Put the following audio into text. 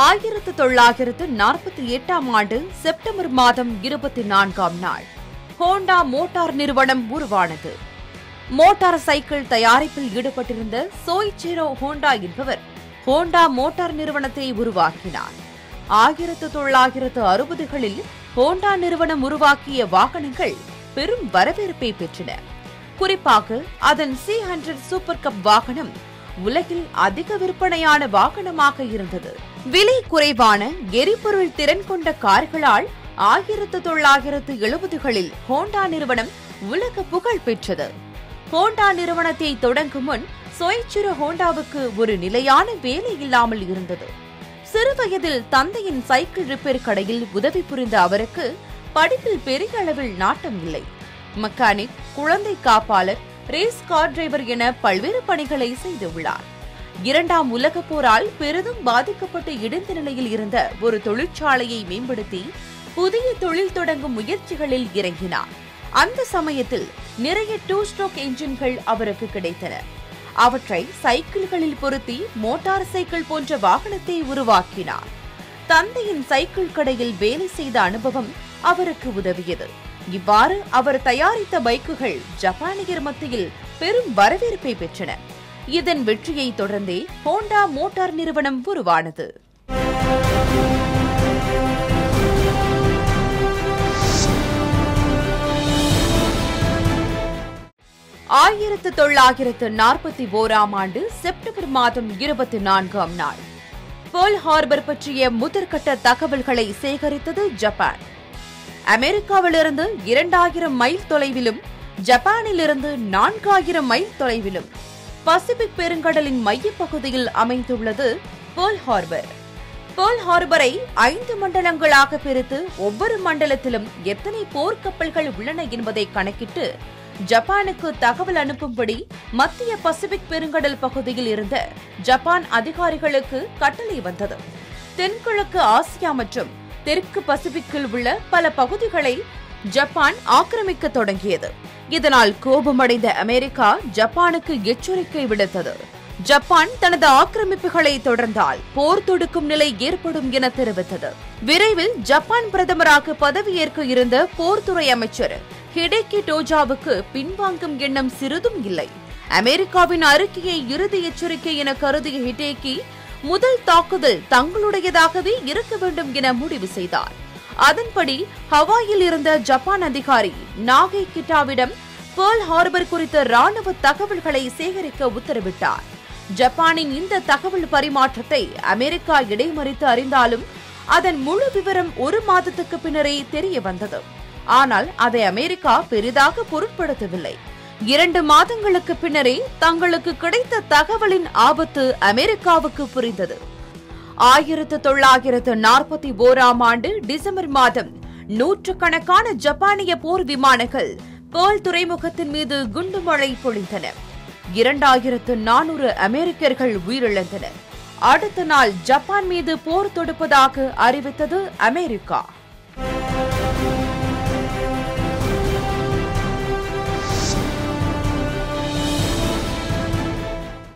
ஆயிரத்து தொள்ளாயிரத்து நாற்பத்தி எட்டாம் ஆண்டு செப்டம்பர் மாதம் இருபத்தி நான்காம் நாள் ஹோண்டா மோட்டார் நிறுவனம் உருவானது மோட்டார் சைக்கிள் தயாரிப்பில் ஈடுபட்டிருந்த சோய்சிரோ ஹோண்டா என்பவர் ஹோண்டா மோட்டார் நிறுவனத்தை உருவாக்கினார் ஆயிரத்து தொள்ளாயிரத்து அறுபதுகளில் ஹோண்டா நிறுவனம் உருவாக்கிய வாகனங்கள் பெரும் வரவேற்பை பெற்றன குறிப்பாக அதன் சி ஹண்ட்ரட் சூப்பர் கப் வாகனம் உலகில் அதிக விற்பனையான வாகனமாக இருந்தது விலை குறைவான எரிபொருள் திறன் கொண்ட கார்களால் ஆயிரத்து தொள்ளாயிரத்து எழுபதுகளில் ஹோண்டா நிறுவனம் உலக புகழ் பெற்றது ஹோண்டா நிறுவனத்தை தொடங்கும் முன் சொய்ச்சிரு ஹோண்டாவுக்கு ஒரு நிலையான வேலை இல்லாமல் இருந்தது சிறுவயதில் தந்தையின் சைக்கிள் ரிப்பேர் கடையில் உதவி புரிந்த அவருக்கு படிப்பில் பெரிய அளவில் நாட்டம் இல்லை மெக்கானிக் குழந்தை காப்பாளர் ரேஸ் கார் டிரைவர் என பல்வேறு பணிகளை செய்துள்ளார் இரண்டாம் உலகப் போரால் பெரிதும் பாதிக்கப்பட்டு இடிந்த நிலையில் இருந்த ஒரு தொழிற்சாலையை மேம்படுத்தி புதிய தொழில் தொடங்கும் முயற்சிகளில் இறங்கினார் அந்த சமயத்தில் நிறைய டூ ஸ்ட்ரோக் என்ஜின்கள் அவருக்கு கிடைத்தன அவற்றை சைக்கிள்களில் பொருத்தி மோட்டார் சைக்கிள் போன்ற வாகனத்தை உருவாக்கினார் தந்தையின் சைக்கிள் கடையில் வேலை செய்த அனுபவம் அவருக்கு உதவியது இவ்வாறு அவர் தயாரித்த பைக்குகள் ஜப்பானியர் மத்தியில் பெரும் வரவேற்பை பெற்றன இதன் வெற்றியை தொடர்ந்தே ஹோண்டா மோட்டார் நிறுவனம் உருவானது ஆயிரத்து தொள்ளாயிரத்து நாற்பத்தி ஓராம் ஆண்டு செப்டம்பர் மாதம் இருபத்தி நான்காம் நாள் பேர்ல் ஹார்பர் பற்றிய முதற்கட்ட தகவல்களை சேகரித்தது ஜப்பான் அமெரிக்காவிலிருந்து இரண்டாயிரம் மைல் தொலைவிலும் ஜப்பானிலிருந்து நான்காயிரம் மைல் தொலைவிலும் பசிபிக் பெருங்கடலின் மையப்பகுதியில் அமைந்துள்ளது பேர்ல் ஹார்பர் பேர்ல் ஹார்பரை ஐந்து மண்டலங்களாக பிரித்து ஒவ்வொரு மண்டலத்திலும் எத்தனை போர்க்கப்பல்கள் உள்ளன என்பதை கணக்கிட்டு ஜப்பானுக்கு தகவல் அனுப்பும்படி மத்திய பசிபிக் பெருங்கடல் பகுதியில் இருந்த ஜப்பான் அதிகாரிகளுக்கு கட்டளை வந்தது தென்கிழக்கு ஆசியா மற்றும் தெற்கு பசிபிக்கில் உள்ள பல பகுதிகளை ஜப்பான் ஆக்கிரமிக்க தொடங்கியது இதனால் கோபமடைந்த அமெரிக்கா ஜப்பானுக்கு எச்சரிக்கை விடுத்தது ஜப்பான் தனது ஆக்கிரமிப்புகளை தொடர்ந்தால் போர் தொடுக்கும் நிலை ஏற்படும் என தெரிவித்தது விரைவில் ஜப்பான் பிரதமராக பதவியேற்க இருந்த போர்த்துறை அமைச்சர் ஹிடேக்கி டோஜாவுக்கு பின்வாங்கும் எண்ணம் சிறிதும் இல்லை அமெரிக்காவின் அறிக்கையை இறுதி எச்சரிக்கை என கருதிய ஹிடேக்கி முதல் தாக்குதல் தங்களுடையதாகவே இருக்க வேண்டும் என முடிவு செய்தார் அதன்படி ஹவாயில் இருந்த ஜப்பான் அதிகாரி நாகை கிட்டாவிடம் பேர்ல் ஹார்பர் குறித்த ராணுவ தகவல்களை சேகரிக்க உத்தரவிட்டார் ஜப்பானின் இந்த தகவல் பரிமாற்றத்தை அமெரிக்கா இடைமறித்து அறிந்தாலும் அதன் முழு விவரம் ஒரு மாதத்துக்கு பின்னரே தெரிய வந்தது ஆனால் அதை அமெரிக்கா பெரிதாக பொருட்படுத்தவில்லை இரண்டு மாதங்களுக்கு பின்னரே தங்களுக்கு கிடைத்த தகவலின் ஆபத்து அமெரிக்காவுக்கு புரிந்தது ஆயிரத்து தொள்ளாயிரத்து நாற்பத்தி ஓராம் ஆண்டு டிசம்பர் மாதம் நூற்றுக்கணக்கான ஜப்பானிய போர் விமானங்கள் பேர்ல் துறைமுகத்தின் மீது குண்டுமழை பொழிந்தன இரண்டாயிரத்து நானூறு அமெரிக்கர்கள் உயிரிழந்தனர் அடுத்த நாள் ஜப்பான் மீது போர் தொடுப்பதாக அறிவித்தது அமெரிக்கா